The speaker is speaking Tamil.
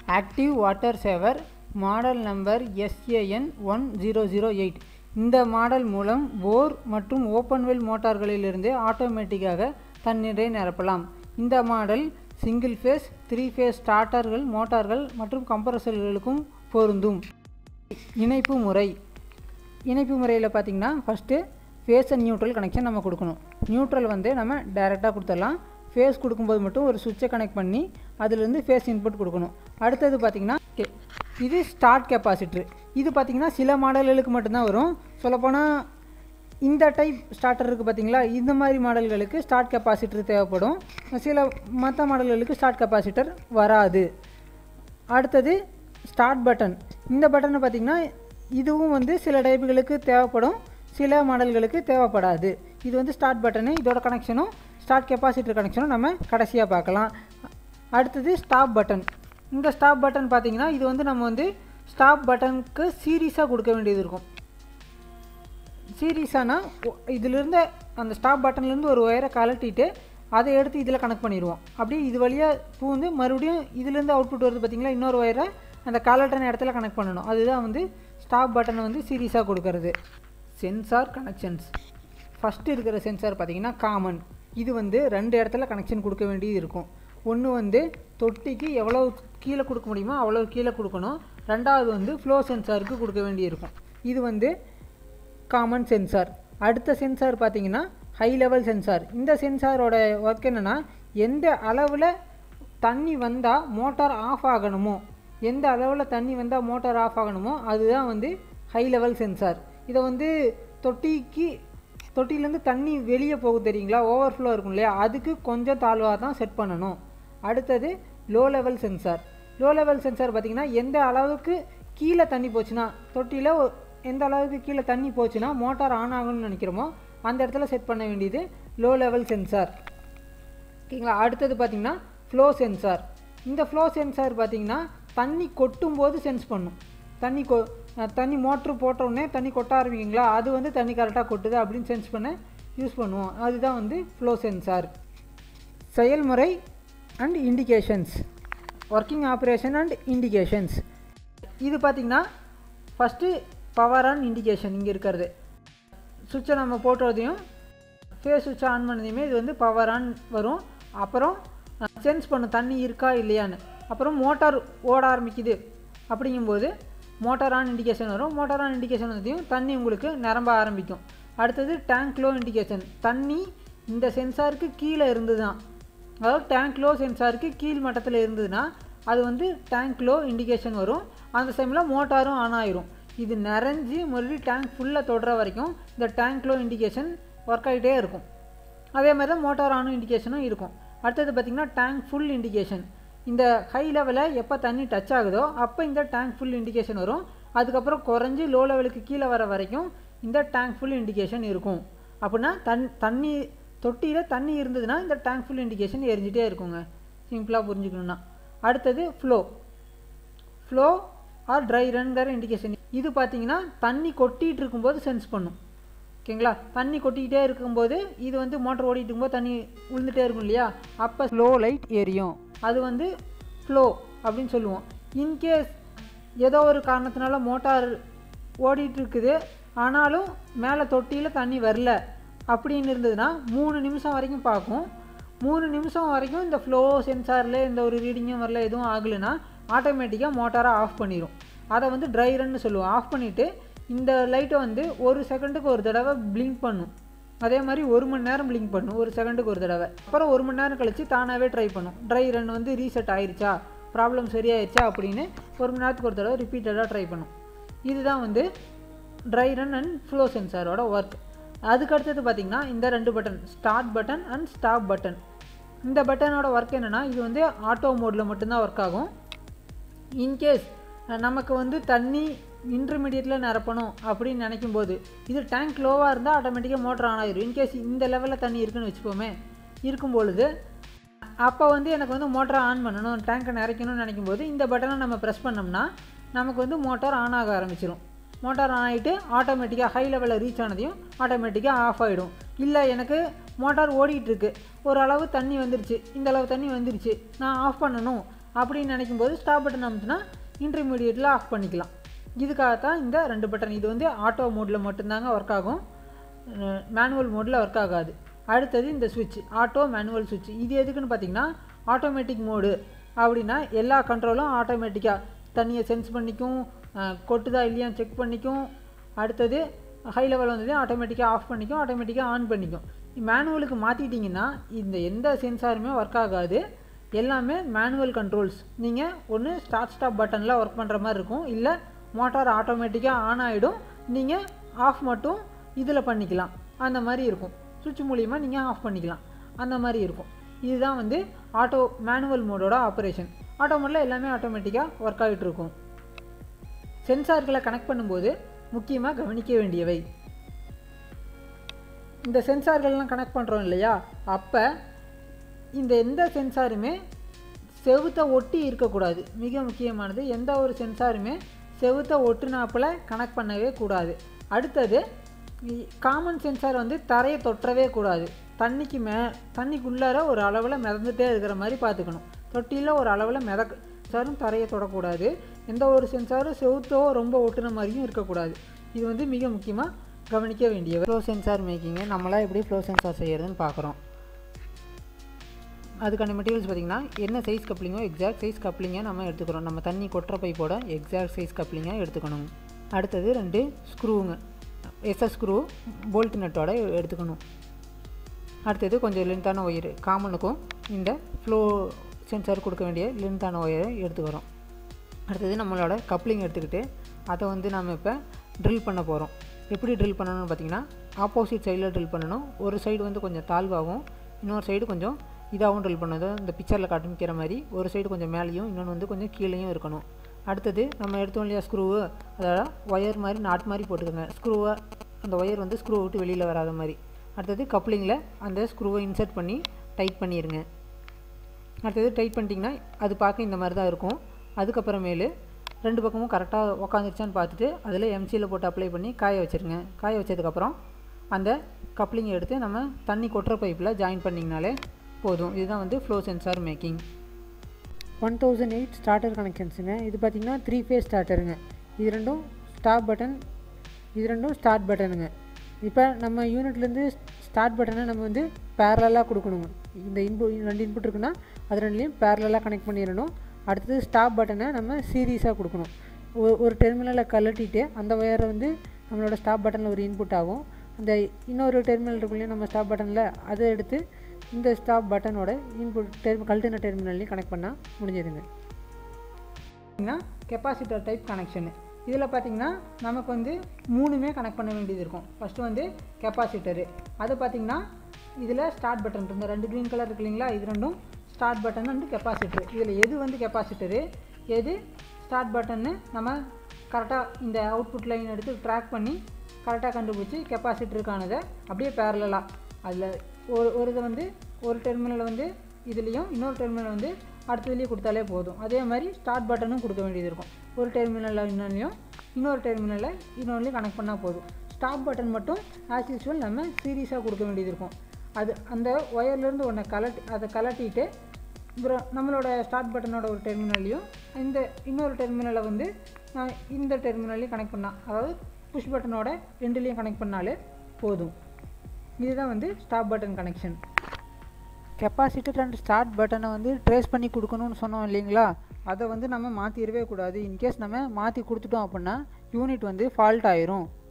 active water saver model number S A N one zero zero eight இந்த மாடல் மூலம் போர் மற்றும் ஓப்பன் வெல் மோட்டார்களிலிருந்து ஆட்டோமேட்டிக்காக தண்ணீரை நிரப்பலாம் இந்த model single phase three phase ஸ்டார்டர்கள் மோட்டார்கள் மற்றும் கம்ப்ரஸர்களுக்கும் பொருந்தும் இணைப்பு முறை இணைப்பு முறையில் பார்த்தீங்கன்னா first phase and neutral connection நம்ம கொடுக்கணும் நியூட்ரல் வந்து நம்ம டைரெக்டாக கொடுத்துடலாம் ஃபேஸ் கொடுக்கும்போது மட்டும் ஒரு சுவிட்சை கனெக்ட் பண்ணி அதுலேருந்து ஃபேஸ் இன்புட் கொடுக்கணும் அடுத்தது பார்த்திங்கன்னா கே- இது ஸ்டார்ட் கெப்பாசிட்டர் இது பார்த்திங்கன்னா சில மாடல்களுக்கு மட்டும்தான் வரும் சொல்லப்போனால் இந்த டைப் ஸ்டார்டர் இருக்குது பார்த்தீங்களா இந்த மாதிரி மாடல்களுக்கு ஸ்டார்ட் கெப்பாசிட்டர் தேவைப்படும் சில மற்ற மாடல்களுக்கு ஸ்டார்ட் கெப்பாசிட்டர் வராது அடுத்தது ஸ்டார்ட் பட்டன் இந்த பட்டனை பார்த்திங்கன்னா இதுவும் வந்து சில டைப்புகளுக்கு தேவைப்படும் சில மாடல்களுக்கு தேவைப்படாது இது வந்து ஸ்டார்ட் பட்டனு இதோட கனெக்ஷனும் ஸ்டார்ட் கெப்பாசிட்டர் கனெக்ஷனும் நம்ம கடைசியாக பார்க்கலாம் அடுத்தது ஸ்டாப் பட்டன் இந்த ஸ்டாப் பட்டன் பார்த்திங்கன்னா இது வந்து நம்ம வந்து ஸ்டாப் பட்டனுக்கு சீரியஸாக கொடுக்க வேண்டியது இருக்கும் சீரியஸானா இதிலிருந்து அந்த ஸ்டாப் பட்டன்லேருந்து ஒரு ஒயரை கலட்டிட்டு அதை எடுத்து இதில் கனெக்ட் பண்ணிடுவோம் அப்படியே இது வழியாக பூந்து மறுபடியும் இதுலேருந்து அவுட்புட் வருது பார்த்தீங்களா இன்னொரு ஒயரை அந்த கலட்டின இடத்துல கனெக்ட் பண்ணணும் அதுதான் வந்து ஸ்டாப் பட்டனை வந்து சீரியஸாக கொடுக்கறது சென்சார் கனெக்ஷன்ஸ் ஃபஸ்ட்டு இருக்கிற சென்சார் பார்த்தீங்கன்னா காமன் இது வந்து ரெண்டு இடத்துல கனெக்ஷன் கொடுக்க வேண்டியது இருக்கும் ஒன்று வந்து தொட்டிக்கு எவ்வளோ கீழே கொடுக்க முடியுமோ அவ்வளோ கீழே கொடுக்கணும் ரெண்டாவது வந்து ஃப்ளோ சென்சாருக்கு கொடுக்க வேண்டியிருக்கும் இது வந்து காமன் சென்சார் அடுத்த சென்சார் பார்த்தீங்கன்னா ஹை லெவல் சென்சார் இந்த சென்சாரோட ஒர்க் என்னென்னா எந்த அளவில் தண்ணி வந்தால் மோட்டார் ஆஃப் ஆகணுமோ எந்த அளவில் தண்ணி வந்தால் மோட்டார் ஆஃப் ஆகணுமோ அதுதான் வந்து ஹை லெவல் சென்சார் இதை வந்து தொட்டிக்கு தொட்டிலேருந்து தண்ணி வெளியே போகும் தெரியுங்களா ஓவர்ஃப்ளோ இருக்கும் இல்லையா அதுக்கு கொஞ்சம் தாழ்வாக தான் செட் பண்ணணும் அடுத்தது low level sensor low level sensor பார்த்திங்கன்னா எந்த அளவுக்கு கீழே தண்ணி போச்சுன்னா தொட்டியில் எந்த அளவுக்கு கீழே தண்ணி போச்சுன்னா மோட்டார் ஆன் ஆகணும்னு நினைக்கிறோமோ அந்த இடத்துல செட் பண்ண வேண்டியது லோ லெவல் சென்சார் ஓகேங்களா அடுத்தது பார்த்தீங்கன்னா ஃப்ளோ சென்சார் இந்த ஃப்ளோ சென்சார் பார்த்தீங்கன்னா தண்ணி கொட்டும் போது சென்ஸ் பண்ணும் தண்ணி கொ அஹ் தண்ணி மோட்ரு போட்ட உடனே தண்ணி கொட்ட ஆரம்பிக்கிங்களா அது வந்து தண்ணி கரெக்டாக கொட்டுது அப்படின்னு சென்ஸ் பண்ண யூஸ் பண்ணுவோம் அதுதான் வந்து ஃப்ளோ சென்சார் செயல்முறை and indications working operation and indications இது பார்த்திங்கன்னா ஃபஸ்ட்டு பவர் ஆன் இண்டிகேஷன் இங்கே இருக்கிறது சுவிட்சை நம்ம போட்டுறதையும் ஃபேஸ் சுவிட்சை ஆன் பண்ணதையுமே இது வந்து பவர் ஆன் வரும் அப்புறம் சென்ஸ் பண்ணும் தண்ணி இருக்கா இல்லையான்னு அப்புறம் மோட்டார் ஓட ஆரம்பிக்குது அப்படிங்கும்போது மோட்டார் ஆன் இண்டிகேஷன் வரும் மோட்டார் ஆன் இண்டிகேஷன் வந்ததையும் தண்ணி உங்களுக்கு நிரம்ப ஆரம்பிக்கும் அடுத்தது டேங்க் லோ இண்டிகேஷன் தண்ணி இந்த சென்சாருக்கு கீழே இருந்துதான் அதாவது டேங்க் லோ சென்சாருக்கு கீழ் மட்டத்தில் இருந்ததுன்னா அது வந்து டேங்க் லோ இண்டிகேஷன் வரும் அந்த டைமில் மோட்டாரும் ஆன் ஆயிரும் இது நிறைஞ்சு மறுபடியும் டேங்க் ஃபுல்லாக தொடுற வரைக்கும் இந்த டேங்க் லோ இண்டிகேஷன் ஒர்க் ஆகிட்டே இருக்கும் அதே மாதிரி தான் மோட்டார் ஆனும் இண்டிகேஷனும் இருக்கும் அடுத்தது பார்த்திங்கன்னா டேங்க் ஃபுல் இண்டிகேஷன் இந்த ஹை லெவலில் எப்போ தண்ணி டச் ஆகுதோ அப்போ இந்த டேங்க் ஃபுல் இண்டிகேஷன் வரும் அதுக்கப்புறம் குறைஞ்சி லோ லெவலுக்கு கீழே வர வரைக்கும் இந்த டேங்க் ஃபுல் இண்டிகேஷன் இருக்கும் அப்படின்னா தண் தண்ணி தொட்டியில் தண்ணி இருந்ததுன்னா இந்த டேங்க் ஃபுல் இண்டிகேஷன் எரிஞ்சிட்டே இருக்குங்க சிம்பிளாக புரிஞ்சுக்கணுன்னா அடுத்தது ஃப்ளோ ஃப்ளோ ஆர் ட்ரை ரன்கிற இண்டிகேஷன் இது பார்த்தீங்கன்னா தண்ணி கொட்டிகிட்டு இருக்கும்போது சென்ஸ் பண்ணும் ஓகேங்களா தண்ணி கொட்டிக்கிட்டே இருக்கும்போது இது வந்து மோட்டர் ஓடிட்டு இருக்கும்போது தண்ணி விழுந்துட்டே இருக்கும் இல்லையா அப்போ ஸ்லோ லைட் எரியும் அது வந்து ஃப்ளோ அப்படின்னு சொல்லுவோம் இன்கேஸ் ஏதோ ஒரு காரணத்தினால மோட்டார் ஓடிட்டு இருக்குது ஆனாலும் மேலே தொட்டியில் தண்ணி வரல அப்படின்னு இருந்ததுன்னா மூணு நிமிஷம் வரைக்கும் பார்க்கும் மூணு நிமிஷம் வரைக்கும் இந்த ஃப்ளோ சென்சாரில் இந்த ஒரு ரீடிங்கும் வரல எதுவும் ஆகலைன்னா ஆட்டோமேட்டிக்காக மோட்டாரை ஆஃப் பண்ணிடும் அதை வந்து ட்ரை ரன்னு சொல்லுவோம் ஆஃப் பண்ணிவிட்டு இந்த லைட்டை வந்து ஒரு செகண்டுக்கு ஒரு தடவை பிளிங்க் பண்ணும் அதே மாதிரி ஒரு மணி நேரம் பிளிங்க் பண்ணும் ஒரு செகண்டுக்கு ஒரு தடவை அப்புறம் ஒரு மணி நேரம் கழித்து தானாகவே ட்ரை பண்ணும் ட்ரை ரன் வந்து ரீசெட் ஆயிருச்சா ப்ராப்ளம் சரியாயிருச்சா அப்படின்னு ஒரு மணி நேரத்துக்கு ஒரு தடவை ரிப்பீட்டடாக ட்ரை பண்ணும் இதுதான் வந்து ட்ரை ரன் அண்ட் ஃப்ளோ சென்சாரோட ஒர்க் அதுக்கு அடுத்தது பார்த்திங்கன்னா இந்த ரெண்டு button start button and stop button இந்த பட்டனோட ஒர்க் என்னென்னா இது வந்து ஆட்டோ மோடில் மட்டும்தான் ஒர்க் ஆகும் இன்கேஸ் நமக்கு வந்து தண்ணி இன்டர்மீடியட்டில் நிரப்பணும் அப்படின்னு நினைக்கும் போது இது டேங்க் லோவாக இருந்தால் ஆட்டோமேட்டிக்காக மோட்டர் ஆன் ஆயிரும் இன்கேஸ் இந்த லெவலில் தண்ணி இருக்குன்னு வச்சுப்போமே இருக்கும் பொழுது அப்போ வந்து எனக்கு வந்து மோட்டரை ஆன் பண்ணணும் டேங்கை நிறைக்கணும்னு நினைக்கும் போது இந்த பட்டனை நம்ம ப்ரெஸ் பண்ணோம்னா நமக்கு வந்து மோட்டார் ஆன் ஆக ஆரம்பிச்சிடும் மோட்டார் ஆன் ஆகிட்டு ஆட்டோமேட்டிக்காக ஹை லெவலில் ரீச் ஆனதையும் ஆட்டோமேட்டிக்காக ஆஃப் ஆகிடும் இல்லை எனக்கு மோட்டார் ஓடிட்டுருக்கு ஒரு அளவு தண்ணி வந்துருச்சு இந்த அளவு தண்ணி வந்துருச்சு நான் ஆஃப் பண்ணணும் அப்படின்னு நினைக்கும் போது ஸ்டாப் பட்டன் அமுத்துனா இன்டர்மீடியட்டில் ஆஃப் பண்ணிக்கலாம் இதுக்காகத்தான் இந்த ரெண்டு பட்டன் இது வந்து ஆட்டோ மோடில் மட்டும்தாங்க ஒர்க் ஆகும் மேனுவல் மோடில் ஒர்க் ஆகாது அடுத்தது இந்த சுவிட்ச் ஆட்டோ மேனுவல் சுவிட்ச் இது எதுக்குன்னு பார்த்தீங்கன்னா ஆட்டோமேட்டிக் மோடு அப்படின்னா எல்லா கண்ட்ரோலும் ஆட்டோமேட்டிக்காக தண்ணியை சென்ஸ் பண்ணிக்கும் அஹ், கொட்டுதா இல்லையான்னு செக் பண்ணிக்கும் அடுத்தது ஹை லெவல் வந்தது ஆட்டோமேட்டிக்காக ஆஃப் பண்ணிக்கும் ஆட்டோமேட்டிக்காக ஆன் பண்ணிக்கும் மேனுவலுக்கு மாற்றிட்டிங்கன்னா இந்த எந்த சென்சாருமே ஒர்க் ஆகாது எல்லாமே மேனுவல் கண்ட்ரோல்ஸ் நீங்கள் ஒன்று ஸ்டார்ட் ஸ்டாப் பட்டனில் ஒர்க் பண்ணுற மாதிரி இருக்கும் இல்லை மோட்டார் ஆட்டோமேட்டிக்காக ஆன் ஆகிடும் நீங்கள் ஆஃப் மட்டும் இதில் பண்ணிக்கலாம் அந்த மாதிரி இருக்கும் சுவிட்ச் மூலிமா நீங்கள் ஆஃப் பண்ணிக்கலாம் அந்த மாதிரி இருக்கும் இதுதான் வந்து ஆட்டோ மேனுவல் மோடோட ஆப்ரேஷன் ஆட்டோ மோடில் எல்லாமே ஆட்டோமேட்டிக்காக ஒர்க் ஆகிட்டு இருக்கும் சென்சார்களை கனெக்ட் பண்ணும்போது முக்கியமாக கவனிக்க வேண்டியவை இந்த சென்சார்கள்லாம் கனெக்ட் பண்ணுறோம் இல்லையா அப்போ இந்த எந்த சென்சாருமே செவுத்தை ஒட்டி இருக்கக்கூடாது மிக முக்கியமானது எந்த ஒரு சென்சாருமே செவுத்தை ஒட்டுனாப்பில் கனெக்ட் பண்ணவே கூடாது அடுத்தது காமன் சென்சார் வந்து தரையை தொற்றவே கூடாது தண்ணிக்கு மே தண்ணிக்குள்ளார ஒரு அளவில் மிதந்துட்டே இருக்கிற மாதிரி பார்த்துக்கணும் தொட்டியில் ஒரு அளவில் மிதக்க சென்சாரும் தரையை தொடக்கூடாது எந்த ஒரு சென்சாரும் செவுத்தோ ரொம்ப ஒட்டுன மாதிரியும் இருக்கக்கூடாது இது வந்து மிக முக்கியமாக கவனிக்க வேண்டிய ஃப்ளோ சென்சார் மேக்கிங்கை நம்மளாம் எப்படி ஃப்ளோ சென்சார் செய்யறதுன்னு பார்க்குறோம் அதுக்கான மெட்டீரியல்ஸ் பார்த்திங்கன்னா என்ன சைஸ் கப்ளிங்கோ எக்ஸாக்ட் சைஸ் கப்ளிங்கை நம்ம எடுத்துக்கிறோம் நம்ம தண்ணி கொட்டுற பைப்போட எக்ஸாக்ட் சைஸ் கப்ளிங்கை எடுத்துக்கணும் அடுத்தது ரெண்டு ஸ்க்ரூவுங்க எஸ்எஸ் ஸ்க்ரூ போல்ட் நட்டோட எடுத்துக்கணும் அடுத்தது கொஞ்சம் லென்த்தான ஒயர் காமனுக்கும் இந்த ஃப்ளோ சென்சார் கொடுக்க வேண்டிய லென்த்தான ஒயரை எடுத்துக்கிறோம் அடுத்தது நம்மளோட கப்ளிங் எடுத்துக்கிட்டு அதை வந்து நம்ம இப்போ ட்ரில் பண்ண போகிறோம் எப்படி ட்ரில் பண்ணணும்னு பார்த்தீங்கன்னா ஆப்போசிட் சைடில் ட்ரில் பண்ணணும் ஒரு சைடு வந்து கொஞ்சம் தாழ்வாகவும் இன்னொரு சைடு கொஞ்சம் இதாகவும் ட்ரில் பண்ணதும் இந்த பிக்சரில் காட்டுமிக்கிற மாதிரி ஒரு சைடு கொஞ்சம் மேலேயும் இன்னொன்று வந்து கொஞ்சம் கீழேயும் இருக்கணும் அடுத்தது நம்ம எடுத்தோம் இல்லையா ஸ்க்ரூவு அதோட ஒயர் மாதிரி நாட் மாதிரி போட்டுக்கோங்க ஸ்க்ரூவை அந்த ஒயர் வந்து ஸ்க்ரூவை விட்டு வெளியில் வராத மாதிரி அடுத்தது கப்ளிங்கில் அந்த ஸ்க்ரூவை இன்சர்ட் பண்ணி டைட் பண்ணிடுங்க அடுத்தது டைட் பண்ணிட்டிங்கன்னா அது பார்க்க இந்த மாதிரி தான் இருக்கும் அதுக்கப்புறமேலு ரெண்டு பக்கமும் கரெக்டாக உக்காந்துருச்சான்னு பார்த்துட்டு அதில் எம்சியில் போட்டு அப்ளை பண்ணி காய வச்சுருங்க காய வச்சதுக்கப்புறம் அந்த கப்ளிங் எடுத்து நம்ம தண்ணி கொட்டுற பைப்பில் ஜாயின் பண்ணிங்கனாலே போதும் இதுதான் வந்து flow sensor making one thousand eight starter கனெக்ஷன்ஸுங்க இது பார்த்திங்கன்னா த்ரீ ஃபேஸ் ஸ்டார்டருங்க இது ரெண்டும் ஸ்டாப் பட்டன் இது ரெண்டும் ஸ்டார்ட் பட்டனுங்க இப்போ நம்ம யூனிட்லேருந்து ஸ்டார்ட் பட்டனை நம்ம வந்து பேரலாக கொடுக்கணுங்க இந்த இன்புட் ரெண்டு இன்புட் இருக்குன்னா அது ரெண்டுலேயும் பேரலாக கனெக்ட் பண்ணிடணும் அடுத்தது ஸ்டாப் பட்டனை நம்ம சீரியஸாக கொடுக்கணும் ஒ- ஒரு டெர்மினலை கழட்டிட்டு அந்த ஒயரை வந்து நம்மளோட ஸ்டாப் பட்டனில் ஒரு இன்புட் ஆகும் அந்த இன்னொரு டெர்மினல் இருக்குள்ளே நம்ம ஸ்டாப் பட்டனில் அதை எடுத்து இந்த ஸ்டாப் பட்டனோட இன்புட் டெர்ம் கழட்டின டெர்மினல்லையும் கனெக்ட் பண்ணால் முடிஞ்சதுங்க பார்த்தீங்கன்னா கெப்பாசிட்டர் டைப் கனெக்ஷனு இதில் பார்த்தீங்கன்னா நமக்கு வந்து மூணுமே கனெக்ட் பண்ண வேண்டியது இருக்கும் ஃபஸ்ட்டு வந்து கெப்பாசிட்டரு அது பார்த்தீங்கன்னா இதில் ஸ்டார்ட் பட்டன் இந்த ரெண்டு க்ரீன் கலர் இருக்கு இல்லைங்களா இது ரெண்டும் ஸ்டார்ட் பட்டன் வந்து கெப்பாசிட்டர் இதில் எது வந்து கெப்பாசிட்டரு எது ஸ்டார்ட் பட்டன்னு நம்ம கரெக்டாக இந்த அவுட்புட் லைன் எடுத்து ட்ராக் பண்ணி கரெக்டாக கண்டுபிடிச்சி கெப்பாசிட்டருக்கானதை அப்படியே பேரலாக அதில் ஒரு ஒரு இதை வந்து ஒரு டெர்மினலை வந்து இதுலேயும் இன்னொரு டெர்மினல் வந்து அடுத்ததுலேயும் கொடுத்தாலே போதும் அதே மாதிரி ஸ்டார்ட் பட்டனும் கொடுக்க வேண்டியது இருக்கும் ஒரு டெர்மினலில் இன்னொன்றையும் இன்னொரு டெர்மினலில் இன்னொன்றையும் கனெக்ட் பண்ணால் போதும் ஸ்டாப் பட்டன் மட்டும் ஆஸ் யூஸ்வல் நம்ம சீரியஸாக கொடுக்க வேண்டியது இருக்கும் அது அந்த ஒயர்லேருந்து ஒன்றை கலட்டி அதை கலட்டிட்டு அப்புறம் நம்மளோட ஸ்டார்ட் பட்டனோட ஒரு டெர்மினல்லையும் இந்த இன்னொரு டெர்மினலை வந்து நான் இந்த டெர்மினல்லையும் கனெக்ட் பண்ணால் அதாவது புஷ் பட்டனோட ரெண்டுலேயும் கனெக்ட் பண்ணாலே போதும் இதுதான் வந்து stop button connection capacitor and start பட்டனை வந்து ட்ரேஸ் பண்ணி கொடுக்கணும்னு சொன்னோம் இல்லைங்களா அதை வந்து நம்ம மாற்றிடவே கூடாது இன்கேஸ் நம்ம மாற்றி கொடுத்துட்டோம் அப்படின்னா யூனிட் வந்து ஃபால்ட் ஆயிரும்